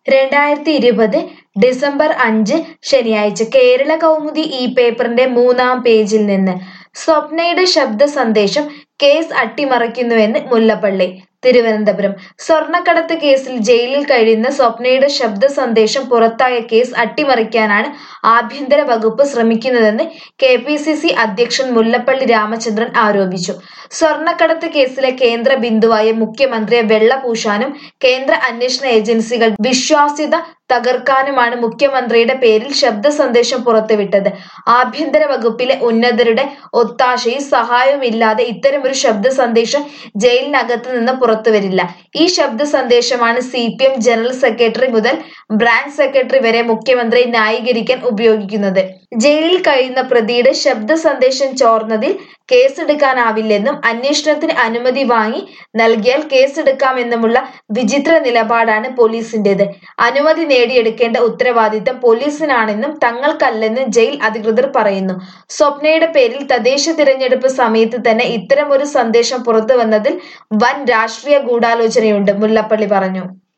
രണ്ടായിരത്തി ഇരുപത് ഡിസംബർ അഞ്ച് ശനിയാഴ്ച കേരള കൗമുദി ഈ പേപ്പറിന്റെ മൂന്നാം പേജിൽ നിന്ന് സ്വപ്നയുടെ ശബ്ദ സന്ദേശം കേസ് അട്ടിമറിക്കുന്നുവെന്ന് മുല്ലപ്പള്ളി തിരുവനന്തപുരം സ്വർണ്ണക്കടത്ത് കേസിൽ ജയിലിൽ കഴിയുന്ന സ്വപ്നയുടെ ശബ്ദ സന്ദേശം പുറത്തായ കേസ് അട്ടിമറിക്കാനാണ് ആഭ്യന്തര വകുപ്പ് ശ്രമിക്കുന്നതെന്ന് കെ പി സി സി അധ്യക്ഷൻ മുല്ലപ്പള്ളി രാമചന്ദ്രൻ ആരോപിച്ചു സ്വർണ്ണക്കടത്ത് കേസിലെ കേന്ദ്ര ബിന്ദുവായ മുഖ്യമന്ത്രിയെ വെള്ളപൂശാനും കേന്ദ്ര അന്വേഷണ ഏജൻസികൾ വിശ്വാസ്യത തകർക്കാനുമാണ് മുഖ്യമന്ത്രിയുടെ പേരിൽ ശബ്ദ സന്ദേശം പുറത്തുവിട്ടത് ആഭ്യന്തര വകുപ്പിലെ ഉന്നതരുടെ ഒത്താശയും സഹായവും ഇല്ലാതെ ഇത്തരമൊരു ശബ്ദ സന്ദേശം ജയിലിനകത്ത് നിന്ന് പുറത്തുവരില്ല ഈ ശബ്ദ സന്ദേശമാണ് C P M general secretary മുതൽ ബ്രാഞ്ച് സെക്രട്ടറി വരെ മുഖ്യമന്ത്രി ന്യായീകരിക്കാൻ ഉപയോഗിക്കുന്നത് ജയിലിൽ കഴിയുന്ന പ്രതിയുടെ ശബ്ദ സന്ദേശം ചോർന്നതിൽ കേസെടുക്കാനാവില്ലെന്നും അന്വേഷണത്തിന് അനുമതി വാങ്ങി നൽകിയാൽ കേസെടുക്കാമെന്നുമുള്ള വിചിത്ര നിലപാടാണ് പോലീസിന്റേത് അനുമതി നേടിയെടുക്കേണ്ട ഉത്തരവാദിത്തം പോലീസിനാണെന്നും തങ്ങൾക്കല്ലെന്നും ജയിൽ അധികൃതർ പറയുന്നു സ്വപ്നയുടെ പേരിൽ തദ്ദേശ തിരഞ്ഞെടുപ്പ് സമയത്ത് തന്നെ ഇത്തരമൊരു സന്ദേശം പുറത്തുവന്നതിൽ വൻ രാഷ്ട്രീയ ഗൂഢാലോചനയുണ്ട് മുല്ലപ്പള്ളി പറഞ്ഞു